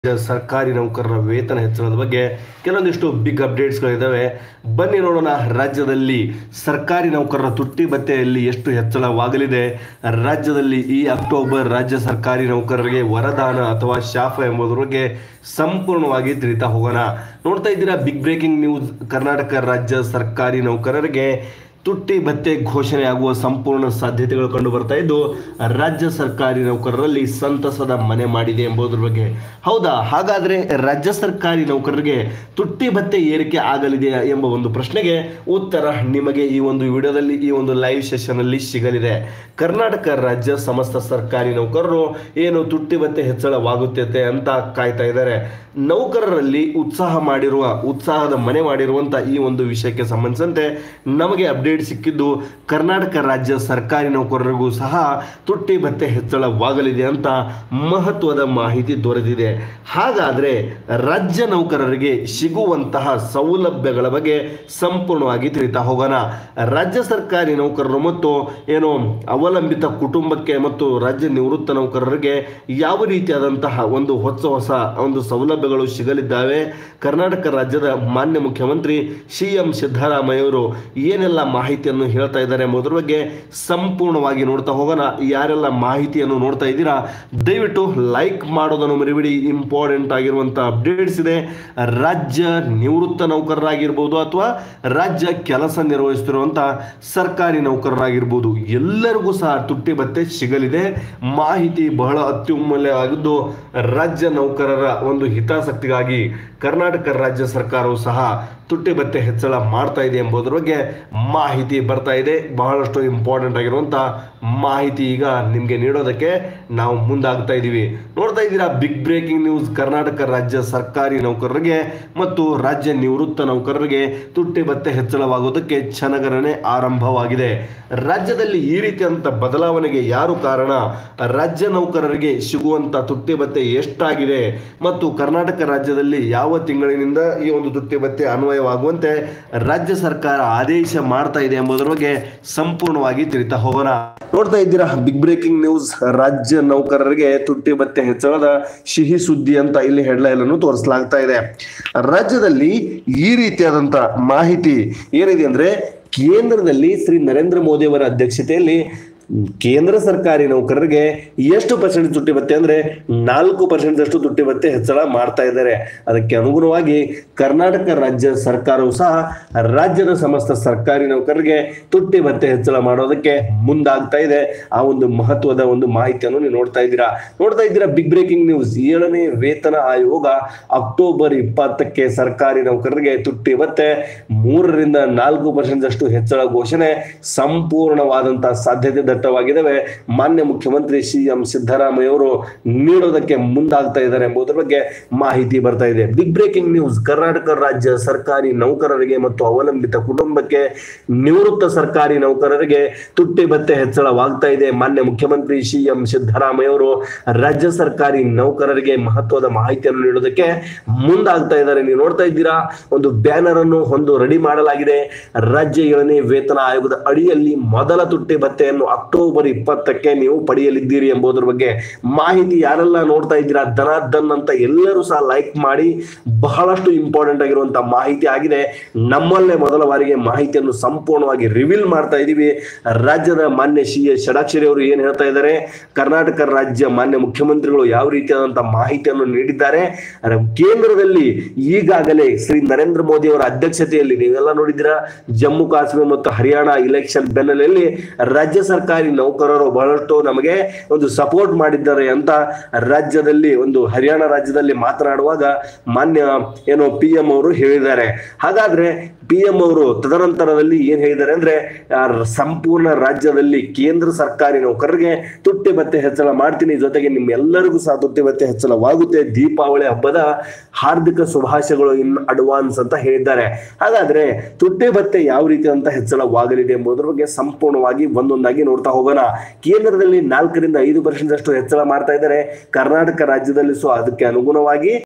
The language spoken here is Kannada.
ಸರ್ಕಾರಿ ನೌಕರರ ವೇತನ ಹೆಚ್ಚಳದ ಬಗ್ಗೆ ಕೆಲವೊಂದಿಷ್ಟು ಬಿಗ್ ಅಪ್ಡೇಟ್ಸ್ಗಳಿದ್ದಾವೆ ಬನ್ನಿ ನೋಡೋಣ ರಾಜ್ಯದಲ್ಲಿ ಸರ್ಕಾರಿ ನೌಕರರ ತುಟ್ಟಿ ಭತ್ಯೆಯಲ್ಲಿ ಎಷ್ಟು ಹೆಚ್ಚಳವಾಗಲಿದೆ ರಾಜ್ಯದಲ್ಲಿ ಈ ಅಕ್ಟೋಬರ್ ರಾಜ್ಯ ಸರ್ಕಾರಿ ನೌಕರರಿಗೆ ವರದಾನ ಅಥವಾ ಶಾಪ ಎಂಬುದರ ಬಗ್ಗೆ ಸಂಪೂರ್ಣವಾಗಿ ತಿಳಿತಾ ಹೋಗೋಣ ನೋಡ್ತಾ ಇದ್ದೀರಾ ಬಿಗ್ ಬ್ರೇಕಿಂಗ್ ನ್ಯೂಸ್ ಕರ್ನಾಟಕ ರಾಜ್ಯ ಸರ್ಕಾರಿ ನೌಕರರಿಗೆ ತುಟ್ಟಿ ಭತ್ಯೆ ಘೋಷಣೆಯಾಗುವ ಸಂಪೂರ್ಣ ಸಾಧ್ಯತೆಗಳು ಕಂಡು ಬರ್ತಾ ಇದ್ದು ರಾಜ್ಯ ಸರ್ಕಾರಿ ನೌಕರರಲ್ಲಿ ಸಂತಸದ ಮನೆ ಮಾಡಿದೆ ಎಂಬುದರ ಬಗ್ಗೆ ಹೌದಾ ಹಾಗಾದ್ರೆ ರಾಜ್ಯ ಸರ್ಕಾರಿ ನೌಕರರಿಗೆ ತುಟ್ಟಿ ಭತ್ಯೆ ಏರಿಕೆ ಆಗಲಿದೆಯಾ ಎಂಬ ಒಂದು ಪ್ರಶ್ನೆಗೆ ಉತ್ತರ ನಿಮಗೆ ಈ ಒಂದು ವಿಡಿಯೋದಲ್ಲಿ ಈ ಒಂದು ಲೈವ್ ಸೆಷನ್ ಅಲ್ಲಿ ಸಿಗಲಿದೆ ಕರ್ನಾಟಕ ರಾಜ್ಯ ಸಮಸ್ತ ಸರ್ಕಾರಿ ನೌಕರರು ಏನು ತುಟ್ಟಿ ಭತ್ಯೆ ಹೆಚ್ಚಳವಾಗುತ್ತದೆ ಅಂತ ಕಾಯ್ತಾ ಇದ್ದಾರೆ ನೌಕರರಲ್ಲಿ ಉತ್ಸಾಹ ಮಾಡಿರುವ ಉತ್ಸಾಹದ ಮನೆ ಮಾಡಿರುವಂತ ಈ ಒಂದು ವಿಷಯಕ್ಕೆ ಸಂಬಂಧಿಸಿದಂತೆ ನಮಗೆ ಅಪ್ಡೇಟ್ ಸಿಕ್ಕಿದ್ದು ಕರ್ನಾಟಕ ರಾಜ್ಯ ಸರ್ಕಾರಿ ನೌಕರರಿಗೂ ಸಹ ತುಟ್ಟಿ ಭತ್ಯೆ ಹೆಚ್ಚಳವಾಗಲಿದೆ ಅಂತ ಮಹತ್ವದ ಮಾಹಿತಿ ದೊರೆತಿದೆ ಹಾಗಾದ್ರೆ ರಾಜ್ಯ ನೌಕರರಿಗೆ ಸಿಗುವಂತಹ ಸೌಲಭ್ಯಗಳ ಬಗ್ಗೆ ಸಂಪೂರ್ಣವಾಗಿ ತಿಳಿತಾ ಹೋಗೋಣ ರಾಜ್ಯ ಸರ್ಕಾರಿ ನೌಕರರು ಮತ್ತು ಏನು ಅವಲಂಬಿತ ಕುಟುಂಬಕ್ಕೆ ಮತ್ತು ರಾಜ್ಯ ನಿವೃತ್ತ ನೌಕರರಿಗೆ ಯಾವ ರೀತಿಯಾದಂತಹ ಒಂದು ಹೊಸ ಹೊಸ ಒಂದು ಸೌಲಭ್ಯಗಳು ಸಿಗಲಿದ್ದಾವೆ ಕರ್ನಾಟಕ ರಾಜ್ಯದ ಮಾನ್ಯ ಮುಖ್ಯಮಂತ್ರಿ ಸಿ ಎಂ ಸಿದ್ದರಾಮಯ್ಯವರು ಏನೆಲ್ಲ ಮಾಹಿತಿಯನ್ನು ಹೇಳ್ತಾ ಇದ್ದಾರೆ ಎಂಬುದರ ಬಗ್ಗೆ ಸಂಪೂರ್ಣವಾಗಿ ನೋಡ್ತಾ ಹೋಗೋಣ ಯಾರೆಲ್ಲ ಮಾಹಿತಿಯನ್ನು ನೋಡ್ತಾ ಇದ್ದೀರಾ ದಯವಿಟ್ಟು ಲೈಕ್ ಮಾಡೋದನ್ನು ಮರಿಬೇಡಿ ಇಂಪಾರ್ಟೆಂಟ್ ಆಗಿರುವಂಥ ಅಪ್ಡೇಟ್ಸ್ ಇದೆ ರಾಜ್ಯ ನಿವೃತ್ತ ನೌಕರರಾಗಿರ್ಬೋದು ಅಥವಾ ರಾಜ್ಯ ಕೆಲಸ ನಿರ್ವಹಿಸುತ್ತಿರುವಂಥ ಸರ್ಕಾರಿ ನೌಕರರಾಗಿರ್ಬೋದು ಎಲ್ಲರಿಗೂ ಸಹ ತುಟ್ಟಿ ಭತ್ಯೆ ಸಿಗಲಿದೆ ಮಾಹಿತಿ ಬಹಳ ಅತ್ಯುಮೂಲ್ಯವಾಗಿದ್ದು ರಾಜ್ಯ ನೌಕರರ ಒಂದು ಹಿತಾಸಕ್ತಿಗಾಗಿ ಕರ್ನಾಟಕ ರಾಜ್ಯ ಸರ್ಕಾರವು ಸಹ ತುಟ್ಟಿ ಭತ್ಯೆ ಹೆಚ್ಚಳ ಮಾಡ್ತಾ ಇದೆ ಎಂಬುದರ ಬಗ್ಗೆ ಮಾಹಿತಿ ಬರ್ತಾ ಇದೆ ಬಹಳಷ್ಟು ಇಂಪಾರ್ಟೆಂಟ್ ಆಗಿರುವಂಥ ಮಾಹಿತಿ ಈಗ ನಿಮಗೆ ನೀಡೋದಕ್ಕೆ ನಾವು ಮುಂದಾಗ್ತಾ ಇದ್ದೀವಿ ನೋಡ್ತಾ ಇದ್ದೀರಾ ಬಿಗ್ ಬ್ರೇಕಿಂಗ್ ನ್ಯೂಸ್ ಕರ್ನಾಟಕ ರಾಜ್ಯ ಸರ್ಕಾರಿ ನೌಕರರಿಗೆ ಮತ್ತು ರಾಜ್ಯ ನಿವೃತ್ತ ನೌಕರರಿಗೆ ತುಟ್ಟಿ ಭತ್ಯೆ ಹೆಚ್ಚಳವಾಗುವುದಕ್ಕೆ ಕ್ಷಣಗಣನೆ ಆರಂಭವಾಗಿದೆ ರಾಜ್ಯದಲ್ಲಿ ಈ ರೀತಿಯಂತ ಬದಲಾವಣೆಗೆ ಯಾರು ಕಾರಣ ರಾಜ್ಯ ನೌಕರರಿಗೆ ಸಿಗುವಂತ ತುಟ್ಟಿ ಭತ್ಯೆ ಎಷ್ಟಾಗಿದೆ ಮತ್ತು ಕರ್ನಾಟಕ ರಾಜ್ಯದಲ್ಲಿ ಯಾವ ತಿಂಗಳಿನಿಂದ ಈ ಒಂದು ತುಟ್ಟಿ ಭತ್ಯೆ ಅನ್ವಯವಾಗುವಂತೆ ರಾಜ್ಯ ಸರ್ಕಾರ ಆದೇಶ ಮಾಡ್ತಾ ಇದೆ ಎಂಬುದರ ಬಗ್ಗೆ ಸಂಪೂರ್ಣವಾಗಿ ತಿಳಿತಾ ಹೋಗೋಣ ನೋಡ್ತಾ ಇದ್ದೀರಾ ಬಿಗ್ ಬ್ರೇಕಿಂಗ್ ನ್ಯೂಸ್ ರಾಜ್ಯ ನೌಕರರಿಗೆ ತುಟ್ಟಿ ಭತ್ಯೆ ಹೆಚ್ಚಳದ ಸಿಹಿ ಸುದ್ದಿ ಅಂತ ಇಲ್ಲಿ ಹೆಡ್ಲೈನ್ ಅನ್ನು ತೋರಿಸಲಾಗ್ತಾ ಇದೆ ರಾಜ್ಯದಲ್ಲಿ ಈ ರೀತಿಯಾದಂತ ಮಾಹಿತಿ ಏನಿದೆ ಅಂದ್ರೆ ಕೇಂದ್ರದಲ್ಲಿ ಶ್ರೀ ನರೇಂದ್ರ ಮೋದಿ ಅವರ ಅಧ್ಯಕ್ಷತೆಯಲ್ಲಿ ಕೇಂದ್ರ ಸರ್ಕಾರಿ ನೌಕರರಿಗೆ ಎಷ್ಟು ಪರ್ಸೆಂಟ್ ತುಟ್ಟಿ ಭತ್ಯೆ ಅಂದ್ರೆ ನಾಲ್ಕು ಪರ್ಸೆಂಟ್ ಅಷ್ಟು ತುಟ್ಟಿ ಭತ್ಯೆ ಹೆಚ್ಚಳ ಮಾಡ್ತಾ ಇದ್ದಾರೆ ಅದಕ್ಕೆ ಅನುಗುಣವಾಗಿ ಕರ್ನಾಟಕ ರಾಜ್ಯ ಸರ್ಕಾರವು ಸಹ ರಾಜ್ಯದ ಸಮಸ್ತ ಸರ್ಕಾರಿ ನೌಕರರಿಗೆ ತುಟ್ಟಿ ಭತ್ಯೆ ಹೆಚ್ಚಳ ಮಾಡೋದಕ್ಕೆ ಮುಂದಾಗ್ತಾ ಇದೆ ಆ ಒಂದು ಮಹತ್ವದ ಒಂದು ಮಾಹಿತಿಯನ್ನು ನೀವು ನೋಡ್ತಾ ಇದ್ದೀರಾ ನೋಡ್ತಾ ಇದ್ದೀರಾ ಬಿಗ್ ಬ್ರೇಕಿಂಗ್ ನ್ಯೂಸ್ ಏಳನೇ ವೇತನ ಆಯೋಗ ಅಕ್ಟೋಬರ್ ಇಪ್ಪತ್ತಕ್ಕೆ ಸರ್ಕಾರಿ ನೌಕರರಿಗೆ ತುಟ್ಟಿ ಭತ್ಯೆ ಮೂರರಿಂದ ನಾಲ್ಕು ಪರ್ಸೆಂಟ್ ಅಷ್ಟು ಹೆಚ್ಚಳ ಘೋಷಣೆ ಸಂಪೂರ್ಣವಾದಂತಹ ಸಾಧ್ಯತೆ ದಟ್ಟವಾಗಿದ್ದಾವೆ ಮಾನ್ಯ ಮುಖ್ಯಮಂತ್ರಿ ಸಿ ಎಂ ಸಿದ್ದರಾಮಯ್ಯ ಅವರು ನೀಡೋದಕ್ಕೆ ಮುಂದಾಗ್ತಾ ಇದ್ದಾರೆ ಎಂಬುದರ ಬಗ್ಗೆ ಮಾಹಿತಿ ಬರ್ತಾ ಇದೆ ಬಿಗ್ ಬ್ರೇಕಿಂಗ್ ನ್ಯೂಸ್ ಕರ್ನಾಟಕ ರಾಜ್ಯ ಸರ್ಕಾರಿ ನೌಕರರಿಗೆ ಮತ್ತು ಅವಲಂಬಿತ ಕುಟುಂಬಕ್ಕೆ ನಿವೃತ್ತ ಸರ್ಕಾರಿ ನೌಕರರಿಗೆ ತುಟ್ಟಿ ಭತ್ಯೆ ಹೆಚ್ಚಳವಾಗ್ತಾ ಇದೆ ಮಾನ್ಯ ಮುಖ್ಯಮಂತ್ರಿ ಸಿ ಎಂ ಸಿದ್ದರಾಮಯ್ಯ ಅವರು ರಾಜ್ಯ ಸರ್ಕಾರಿ ನೌಕರರಿಗೆ ಮಹತ್ವದ ಮಾಹಿತಿಯನ್ನು ನೀಡೋದಕ್ಕೆ ಮುಂದಾಗ್ತಾ ಇದ್ದಾರೆ ನೀವು ನೋಡ್ತಾ ಇದ್ದೀರಾ ಒಂದು ಬ್ಯಾನರ್ ಅನ್ನು ಒಂದು ರೆಡಿ ಮಾಡಲಾಗಿದೆ ರಾಜ್ಯ ಏಳನೇ ವೇತನ ಆಯೋಗದ ಅಡಿಯಲ್ಲಿ ಮೊದಲ ತುಟ್ಟಿ ಭತ್ಯೆಯನ್ನು ಅಕ್ಟೋಬರ್ ಇಪ್ಪತ್ತಕ್ಕೆ ನೀವು ಪಡೆಯಲಿದ್ದೀರಿ ಎಂಬುದರ ಬಗ್ಗೆ ಮಾಹಿತಿ ಯಾರೆಲ್ಲ ನೋಡ್ತಾ ಇದ್ದೀರಾ ಧನಾರ್ದನ್ ಅಂತ ಎಲ್ಲರೂ ಸಹ ಲೈಕ್ ಮಾಡಿ ಬಹಳಷ್ಟು ಇಂಪಾರ್ಟೆಂಟ್ ಆಗಿರುವಂತಹ ಮಾಹಿತಿ ಆಗಿದೆ ನಮ್ಮಲ್ಲೇ ಮೊದಲ ಬಾರಿಗೆ ಮಾಹಿತಿಯನ್ನು ಸಂಪೂರ್ಣವಾಗಿ ರಿವೀಲ್ ಮಾಡ್ತಾ ಇದ್ದೀವಿ ರಾಜ್ಯದ ಮಾನ್ಯ ಸಿ ಎಸ್ ಷಡಾಕ್ಷರಿ ಅವರು ಏನ್ ಹೇಳ್ತಾ ಇದ್ದಾರೆ ಕರ್ನಾಟಕ ರಾಜ್ಯ ಮಾನ್ಯ ಮುಖ್ಯಮಂತ್ರಿಗಳು ಯಾವ ರೀತಿಯಾದಂತಹ ಮಾಹಿತಿಯನ್ನು ನೀಡಿದ್ದಾರೆ ಕೇಂದ್ರದಲ್ಲಿ ಈಗಾಗಲೇ ಶ್ರೀ ನರೇಂದ್ರ ಮೋದಿ ಅವರ ಅಧ್ಯಕ್ಷತೆಯಲ್ಲಿ ನೀವೆಲ್ಲ ನೋಡಿದ್ದೀರಾ ಜಮ್ಮು ಕಾಶ್ಮೀರ ಮತ್ತು ಹರಿಯಾಣ ಇಲೆಕ್ಷನ್ ಬೆನ್ನಲೆಯಲ್ಲಿ ರಾಜ್ಯ ಸರ್ಕಾರಿ ನೌಕರರು ಬಹಳಷ್ಟು ನಮಗೆ ಒಂದು ಸಪೋರ್ಟ್ ಮಾಡಿದ್ದಾರೆ ಅಂತ ರಾಜ್ಯದಲ್ಲಿ ಒಂದು ಹರಿಯಾಣ ರಾಜ್ಯದಲ್ಲಿ ಮಾತನಾಡುವಾಗ ಮಾನ್ಯ ಏನು ಪಿ ಎಂ ಅವರು ಹೇಳಿದ್ದಾರೆ ಹಾಗಾದ್ರೆ ಪಿ ಎಂ ಅವರು ತದನಂತರದಲ್ಲಿ ಏನ್ ಹೇಳಿದ್ದಾರೆ ಅಂದ್ರೆ ಆ ಸಂಪೂರ್ಣ ರಾಜ್ಯದಲ್ಲಿ ಕೇಂದ್ರ ಸರ್ಕಾರಿ ನೌಕರರಿಗೆ ತುಟ್ಟಿ ಭತ್ಯೆ ಹೆಚ್ಚಳ ಮಾಡ್ತೀನಿ ಜೊತೆಗೆ ನಿಮ್ಮೆಲ್ಲರಿಗೂ ಸಹ ತುಟ್ಟಿ ಭತ್ಯೆ ಹೆಚ್ಚಳವಾಗುತ್ತೆ ದೀಪಾವಳಿ ಹಬ್ಬದ ಹಾರ್ದಿಕ ಶುಭಾಶಯಗಳು ಇನ್ ಅಡ್ವಾನ್ಸ್ ಅಂತ ಹೇಳಿದ್ದಾರೆ ಹಾಗಾದ್ರೆ ತುಟ್ಟಿ ಭತ್ಯೆ ಯಾವ ರೀತಿಯಂತ ಹೆಚ್ಚಳವಾಗಲಿದೆ ಎಂಬುದರ ಬಗ್ಗೆ ಸಂಪೂರ್ಣವಾಗಿ ಒಂದೊಂದಾಗಿ ನೋಡ್ತಾ ಹೋಗೋಣ ಕೇಂದ್ರದಲ್ಲಿ ನಾಲ್ಕರಿಂದ ಐದು ಪರ್ಸೆಂಟ್ ಅಷ್ಟು ಹೆಚ್ಚಳ ಮಾಡ್ತಾ ಇದ್ದಾರೆ ಕರ್ನಾಟಕ ರಾಜ್ಯದಲ್ಲಿ ಸೊ ಅದಕ್ಕೆ ಅನುಗುಣವಾಗಿ